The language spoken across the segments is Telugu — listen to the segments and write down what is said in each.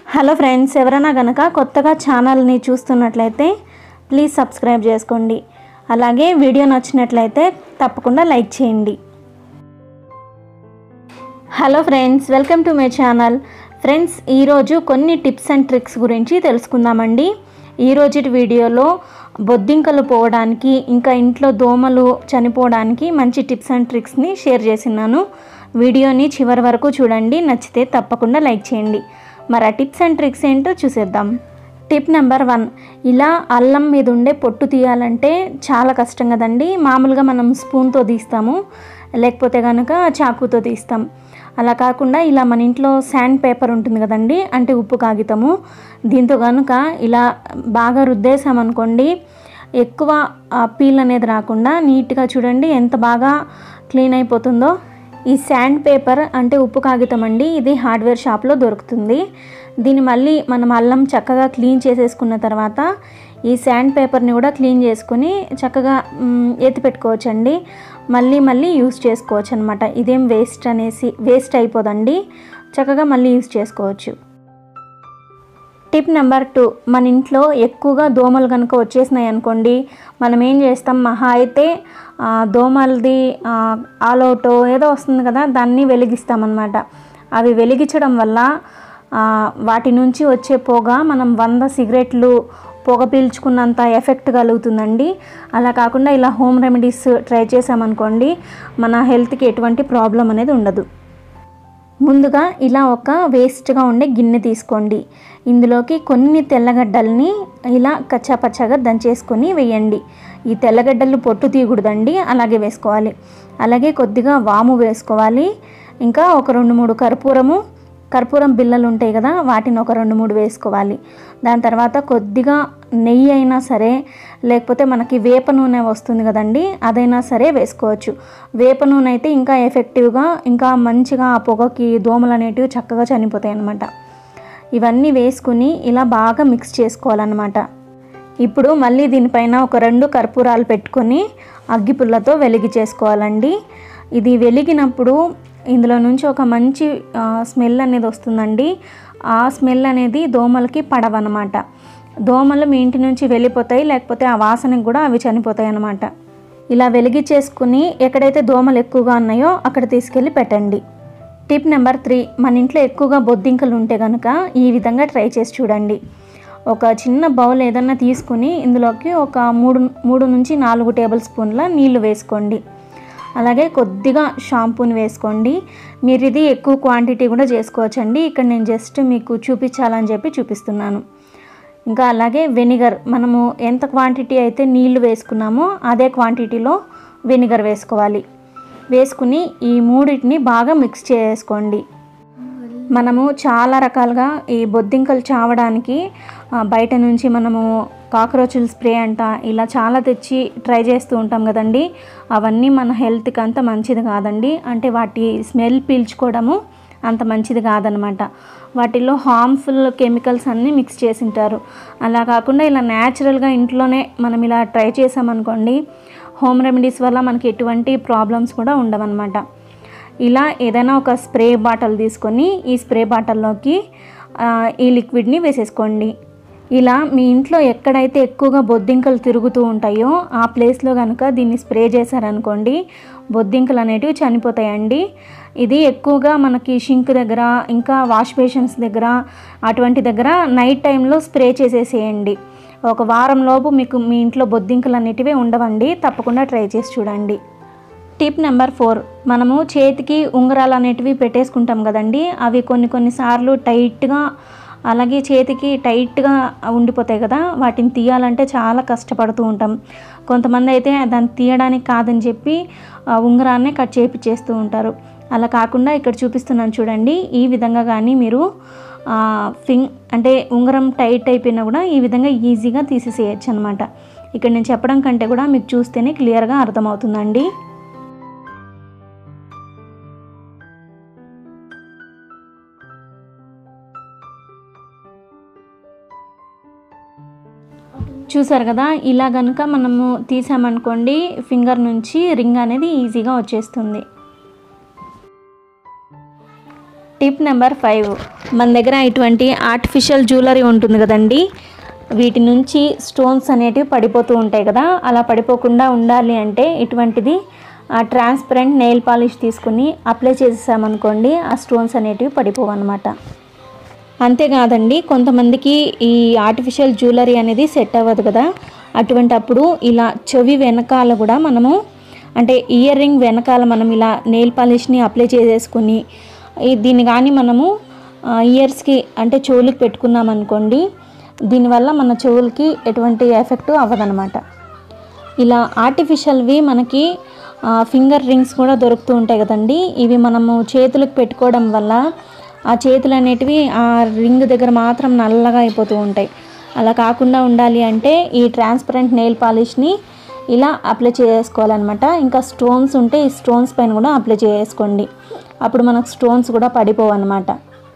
హలో ఫ్రెండ్స్ ఎవరైనా కనుక కొత్తగా ఛానల్ని చూస్తున్నట్లయితే ప్లీజ్ సబ్స్క్రైబ్ చేసుకోండి అలాగే వీడియో నచ్చినట్లయితే తప్పకుండా లైక్ చేయండి hello friends welcome to my channel friends ఈరోజు కొన్ని టిప్స్ అండ్ ట్రిక్స్ గురించి తెలుసుకుందామండి ఈరోజు వీడియోలో బొద్దింకలు పోవడానికి ఇంకా ఇంట్లో దోమలు చనిపోవడానికి మంచి టిప్స్ అండ్ ట్రిక్స్ని షేర్ చేసినాను వీడియోని చివరి వరకు చూడండి నచ్చితే తప్పకుండా లైక్ చేయండి మరి ఆ టిప్స్ అండ్ ట్రిక్స్ ఏంటో చూసేద్దాం టిప్ నెంబర్ వన్ ఇలా అల్లం మీద ఉండే పొట్టు తీయాలంటే చాలా కష్టం కదండి మామూలుగా మనం స్పూన్తో తీస్తాము లేకపోతే కనుక చాకుతో తీస్తాం అలా కాకుండా ఇలా మన ఇంట్లో శాండ్ పేపర్ ఉంటుంది కదండి అంటే ఉప్పు కాగితము దీంతో కనుక ఇలా బాగా రుద్దేశామనుకోండి ఎక్కువ ఆ, పీల్ అనేది రాకుండా నీట్గా చూడండి ఎంత బాగా క్లీన్ అయిపోతుందో ఈ శాండ్ పేపర్ అంటే ఉప్పు కాగితం అండి ఇది హార్డ్వేర్ షాప్లో దొరుకుతుంది దీన్ని మళ్ళీ మనం అల్లం చక్కగా క్లీన్ చేసేసుకున్న తర్వాత ఈ శాండ్ పేపర్ని కూడా క్లీన్ చేసుకుని చక్కగా మ్, ఎత్తి పెట్టుకోవచ్చండి మళ్ళీ మళ్ళీ యూస్ చేసుకోవచ్చు అనమాట ఇదేం వేస్ట్ అనేసి వేస్ట్ అయిపోదండి చక్కగా మళ్ళీ యూస్ చేసుకోవచ్చు టిప్ నెంబర్ టూ మన ఇంట్లో ఎక్కువగా దోమలు కనుక వచ్చేసినాయి అనుకోండి మనం ఏం చేస్తాం మహా అయితే ఆ, దోమలది ఆల్అవుట్ ఏదో వస్తుంది కదా దాన్ని వెలిగిస్తామన్నమాట అవి వెలిగించడం వల్ల ఆ, వాటి నుంచి వచ్చే పొగ మనం వంద సిగరెట్లు పొగ పీల్చుకున్నంత ఎఫెక్ట్ కలుగుతుందండి అలా కాకుండా ఇలా హోమ్ రెమెడీస్ ట్రై చేసామనుకోండి మన హెల్త్కి ఎటువంటి ప్రాబ్లం అనేది ఉండదు ముందుగా ఇలా ఒక వేస్ట్గా ఉండే గిన్నె తీసుకోండి ఇందులోకి కొన్ని తెల్లగడ్డల్ని ఇలా కచ్చాపచ్చాగా దంచేసుకొని వేయండి ఈ తెల్లగడ్డలు పొట్టు తీయకూడదండి అలాగే వేసుకోవాలి అలాగే కొద్దిగా వాము వేసుకోవాలి ఇంకా ఒక రెండు మూడు కర్పూరము కర్పూరం బిళ్ళలు ఉంటాయి కదా వాటిని ఒక రెండు మూడు వేసుకోవాలి దాని తర్వాత కొద్దిగా నెయ్యి అయినా సరే లేకపోతే మనకి వేప నూనె వస్తుంది కదండి అదైనా సరే వేసుకోవచ్చు వేప నూనె అయితే ఇంకా ఎఫెక్టివ్గా ఇంకా మంచిగా ఆ పొగకి దోమలు అనేటివి చక్కగా చనిపోతాయి అన్నమాట ఇవన్నీ వేసుకుని ఇలా బాగా మిక్స్ చేసుకోవాలన్నమాట ఇప్పుడు మళ్ళీ దీనిపైన ఒక రెండు కర్పూరాలు పెట్టుకొని అగ్గిపుల్లతో వెలిగి చేసుకోవాలండి ఇది వెలిగినప్పుడు ఇందులో నుంచి ఒక మంచి ఆ, స్మెల్ అనేది వస్తుందండి ఆ స్మెల్ అనేది దోమలకి పడవన్నమాట దోమలు మీ ఇంటి నుంచి వెళ్ళిపోతాయి లేకపోతే ఆ వాసనకి కూడా అవి చనిపోతాయి అన్నమాట ఇలా వెలిగించేసుకుని ఎక్కడైతే దోమలు ఎక్కువగా ఉన్నాయో అక్కడ తీసుకెళ్ళి పెట్టండి టిప్ నెంబర్ త్రీ మన ఇంట్లో ఎక్కువగా బొద్దింకలు ఉంటే కనుక ఈ విధంగా ట్రై చేసి చూడండి ఒక చిన్న బౌల్ ఏదన్నా తీసుకుని ఇందులోకి ఒక మూడు మూడు నుంచి నాలుగు టేబుల్ స్పూన్ల నీళ్లు వేసుకోండి అలాగే కొద్దిగా షాంపూని వేసుకోండి మీరు ఇది ఎక్కువ క్వాంటిటీ కూడా చేసుకోవచ్చండి ఇక్కడ నేను జస్ట్ మీకు చూపించాలని చెప్పి చూపిస్తున్నాను ఇంకా అలాగే వెనిగర్ మనము ఎంత క్వాంటిటీ అయితే నీళ్లు వేసుకున్నామో అదే క్వాంటిటీలో వెనిగర్ వేసుకోవాలి వేసుకుని ఈ మూడింటిని బాగా మిక్స్ చేసుకోండి మనము చాలా రకాలుగా ఈ బొద్దింకలు చావడానికి ఆ, బయట నుంచి మనము కాక్రోచుల స్ప్రే అంట ఇలా చాలా తెచ్చి ట్రై చేస్తూ ఉంటాం కదండి అవన్నీ మన హెల్త్కి అంత మంచిది కాదండి అంటే వాటి స్మెల్ పీల్చుకోవడము అంత మంచిది కాదనమాట వాటిల్లో హార్మ్ఫుల్ కెమికల్స్ అన్నీ మిక్స్ చేసి ఉంటారు అలా కాకుండా ఇలా న్యాచురల్గా ఇంట్లోనే మనం ఇలా ట్రై చేసామనుకోండి హోమ్ రెమెడీస్ వల్ల మనకి ఎటువంటి ప్రాబ్లమ్స్ కూడా ఉండవన్నమాట ఇలా ఏదైనా ఒక స్ప్రే బాటిల్ తీసుకొని ఈ స్ప్రే బాటిల్లోకి ఆ, ఈ లిక్విడ్ని వేసేసుకోండి ఇలా మీ ఇంట్లో ఎక్కడైతే ఎక్కువగా బొద్దింకలు తిరుగుతూ ఉంటాయో ఆ ప్లేస్లో కనుక దీన్ని స్ప్రే చేశారనుకోండి బొద్దింకలు అనేటివి చనిపోతాయండి ఇది ఎక్కువగా మనకి షింక్ దగ్గర ఇంకా వాష్ బేషన్స్ దగ్గర అటువంటి దగ్గర నైట్ టైంలో స్ప్రే చేసేసేయండి ఒక వారం లోపు మీకు మీ ఇంట్లో బొద్దింకలు అనేటివి ఉండవండి తప్పకుండా ట్రై చేసి చూడండి టిప్ నెంబర్ ఫోర్ మనము చేతికి ఉంగరాలు అనేటివి పెట్టేసుకుంటాం కదండి అవి కొన్ని కొన్నిసార్లు టైట్గా అలాగే చేతికి టైట్గా ఉండిపోతాయి కదా వాటిని తీయాలంటే చాలా కష్టపడుతూ ఉంటాం కొంతమంది అయితే దాన్ని తీయడానికి కాదని చెప్పి ఆ, ఉంగరాన్నే కట్ చేపిచ్చేస్తూ ఉంటారు అలా కాకుండా ఇక్కడ చూపిస్తున్నాను చూడండి ఈ విధంగా కానీ మీరు ఆ, ఫింగ్ అంటే ఉంగరం టైట్ అయిపోయినా కూడా ఈ విధంగా ఈజీగా తీసేసేయచ్చు అనమాట ఇక్కడ నేను చెప్పడం కంటే కూడా మీకు చూస్తేనే క్లియర్గా అర్థమవుతుందండి చూసారు కదా ఇలా కనుక మనము తీసామనుకోండి ఫింగర్ నుంచి రింగ్ అనేది ఈజీగా వచ్చేస్తుంది టిప్ నెంబర్ ఫైవ్ మన దగ్గర ఇటువంటి ఆర్టిఫిషియల్ జ్యువెలరీ ఉంటుంది కదండి వీటి నుంచి స్టోన్స్ అనేటివి పడిపోతూ ఉంటాయి కదా అలా పడిపోకుండా ఉండాలి అంటే ఇటువంటిది ట్రాన్స్పరెంట్ నెయిల్ పాలిష్ తీసుకుని అప్లై చేసేసామనుకోండి ఆ స్టోన్స్ అనేటివి పడిపోవు అనమాట అంతేకాదండి కొంతమందికి ఈ ఆర్టిఫిషియల్ జ్యువెలరీ అనేది సెట్ అవ్వదు కదా అటువంటి అప్పుడు ఇలా చెవి వెనకాల కూడా మనము అంటే ఇయర్ రింగ్ వెనకాల మనం ఇలా నెయిల్ పాలిష్ని అప్లై చేసేసుకుని ఈ దీన్ని కానీ మనము ఇయర్స్కి అంటే చెవులకి పెట్టుకున్నాం అనుకోండి దీనివల్ల మన చెవులకి ఎటువంటి ఎఫెక్ట్ అవ్వదనమాట ఇలా ఆర్టిఫిషియల్వి మనకి ఫింగర్ రింగ్స్ కూడా దొరుకుతూ ఉంటాయి కదండి ఇవి మనము చేతులకు పెట్టుకోవడం వల్ల ఆ చేతులు అనేటివి ఆ రింగ్ దగ్గర మాత్రం నల్లగా అయిపోతూ ఉంటాయి అలా కాకుండా ఉండాలి అంటే ఈ ట్రాన్స్పరెంట్ నెయిల్ పాలిష్ని ఇలా అప్లై చేసుకోవాలన్నమాట ఇంకా స్టోన్స్ ఉంటే ఈ స్టోన్స్ పైన కూడా అప్లై చేసుకోండి అప్పుడు మనకు స్టోన్స్ కూడా పడిపోవు అనమాట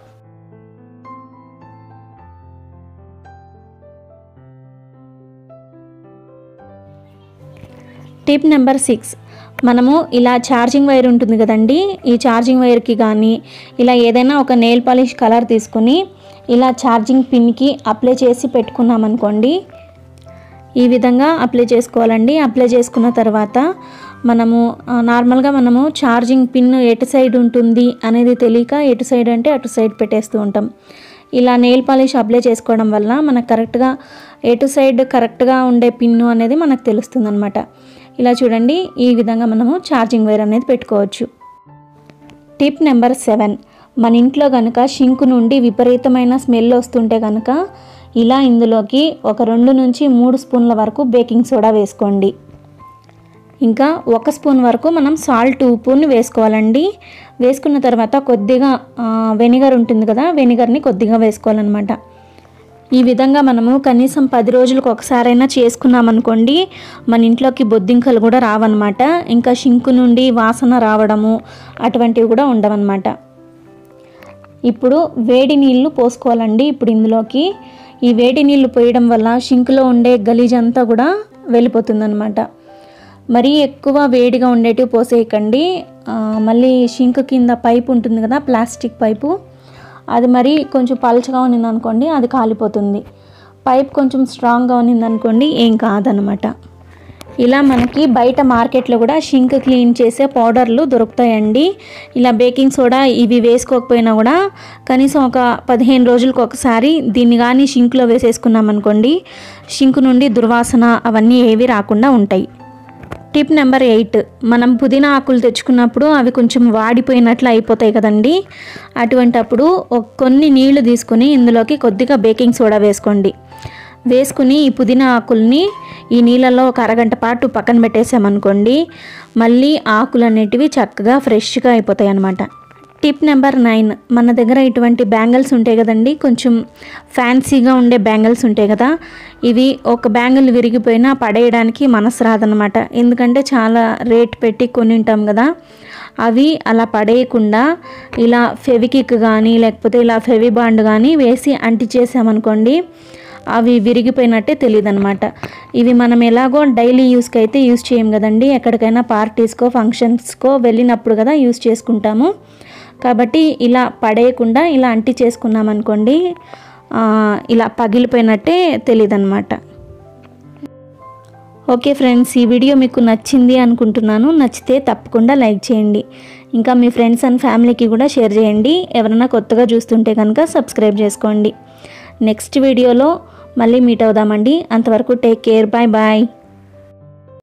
టిప్ నెంబర్ సిక్స్ మనము ఇలా ఛార్జింగ్ వైర్ ఉంటుంది కదండి ఈ ఛార్జింగ్ వైర్కి కానీ ఇలా ఏదైనా ఒక నెయిల్ పాలిష్ కలర్ తీసుకుని ఇలా ఛార్జింగ్ పిన్కి అప్లై చేసి పెట్టుకున్నాం అనుకోండి ఈ విధంగా అప్లై చేసుకోవాలండి అప్లై చేసుకున్న తర్వాత మనము ఆ, నార్మల్గా మనము ఛార్జింగ్ పిన్ ఎటు సైడ్ ఉంటుంది అనేది తెలియక ఎటు సైడ్ అంటే అటు సైడ్ పెట్టేస్తూ ఉంటాం ఇలా నెయిల్ పాలిష్ అప్లై చేసుకోవడం వల్ల మనకు కరెక్ట్గా ఎటు సైడ్ కరెక్ట్గా ఉండే పిన్ను అనేది మనకు తెలుస్తుంది అనమాట ఇలా చూడండి ఈ విధంగా మనము ఛార్జింగ్ వైర్ అనేది పెట్టుకోవచ్చు టిప్ నెంబర్ సెవెన్ మన ఇంట్లో కనుక షింక్ నుండి విపరీతమైన స్మెల్ వస్తుంటే కనుక ఇలా ఇందులోకి ఒక రెండు నుంచి మూడు స్పూన్ల వరకు బేకింగ్ సోడా వేసుకోండి ఇంకా ఒక స్పూన్ వరకు మనం సాల్ట్ ఉప్పుని వేసుకోవాలండి వేసుకున్న తర్వాత కొద్దిగా ఆ, వెనిగర్ ఉంటుంది కదా వెనిగర్ని కొద్దిగా వేసుకోవాలన్నమాట ఈ విధంగా మనము కనీసం పది రోజులకు ఒకసారైనా చేసుకున్నాం అనుకోండి మన ఇంట్లోకి బొద్దింకలు కూడా రావన్నమాట ఇంకా షింకు నుండి వాసన రావడము అటువంటివి కూడా ఉండవన్నమాట ఇప్పుడు వేడి నీళ్లు పోసుకోవాలండి ఇప్పుడు ఇందులోకి ఈ వేడి నీళ్లు పోయడం వల్ల షింకులో ఉండే గలీజ్ అంతా కూడా వెళ్ళిపోతుందన్నమాట మరీ ఎక్కువ వేడిగా ఉండేటివి పోసేయకండి ఆ, మళ్ళీ షింక్ కింద పైపు ఉంటుంది కదా ప్లాస్టిక్ పైపు అది మరి కొంచెం పలచగా ఉన్నింది అనుకోండి అది కాలిపోతుంది పైప్ కొంచెం స్ట్రాంగ్గా ఉన్నింది అనుకోండి ఏం కాదనమాట ఇలా మనకి బయట మార్కెట్లో కూడా షింక్ క్లీన్ చేసే పౌడర్లు దొరుకుతాయండి ఇలా బేకింగ్ సోడా ఇవి వేసుకోకపోయినా కూడా కనీసం ఒక పదిహేను రోజులకు ఒకసారి దీన్ని కానీ షింక్లో వేసేసుకున్నాం అనుకోండి షింక్ నుండి దుర్వాసన అవన్నీ ఏవి రాకుండా ఉంటాయి టిప్ నెంబర్ ఎయిట్ మనం పుదీనా ఆకులు తెచ్చుకున్నప్పుడు అవి కొంచెం వాడిపోయినట్లు అయిపోతాయి కదండి అటువంటప్పుడు ఒక కొన్ని నీళ్లు తీసుకుని ఇందులోకి కొద్దిగా బేకింగ్ సోడా వేసుకోండి వేసుకుని ఈ పుదీనా ఆకుల్ని ఈ నీళ్ళలో ఒక అరగంట పాటు పక్కన పెట్టేసామనుకోండి మళ్ళీ ఆకులు అనేటివి చక్కగా ఫ్రెష్గా అయిపోతాయి అన్నమాట టిప్ నెంబర్ నైన్ మన దగ్గర ఇటువంటి బ్యాంగిల్స్ ఉంటాయి కదండి కొంచెం ఫ్యాన్సీగా ఉండే బ్యాంగిల్స్ ఉంటాయి కదా ఇవి ఒక బ్యాంగిల్ విరిగిపోయినా పడేయడానికి మనసు రాదనమాట ఎందుకంటే చాలా రేట్ పెట్టి కొని ఉంటాం కదా అవి అలా పడేయకుండా ఇలా ఫెవికిక్ కానీ లేకపోతే ఇలా ఫెవి బాండ్ కానీ వేసి అంటించేసామనుకోండి అవి విరిగిపోయినట్టే తెలియదు అనమాట ఇవి మనం ఎలాగో డైలీ యూస్కి అయితే యూస్ చేయం కదండి ఎక్కడికైనా పార్టీస్కో ఫంక్షన్స్కో వెళ్ళినప్పుడు కదా యూస్ చేసుకుంటాము కాబట్టి ఇలా పడేయకుండా ఇలా అంటి చేసుకున్నాం అనుకోండి ఆ, ఇలా పగిలిపోయినట్టే తెలియదు అనమాట ఓకే ఫ్రెండ్స్ ఈ వీడియో మీకు నచ్చింది అనుకుంటున్నాను నచ్చితే తప్పకుండా లైక్ చేయండి ఇంకా మీ ఫ్రెండ్స్ అండ్ ఫ్యామిలీకి కూడా షేర్ చేయండి ఎవరైనా కొత్తగా చూస్తుంటే కనుక సబ్స్క్రైబ్ చేసుకోండి నెక్స్ట్ వీడియోలో మళ్ళీ మీట్ అవుదామండి అంతవరకు టేక్ కేర్ బాయ్ బాయ్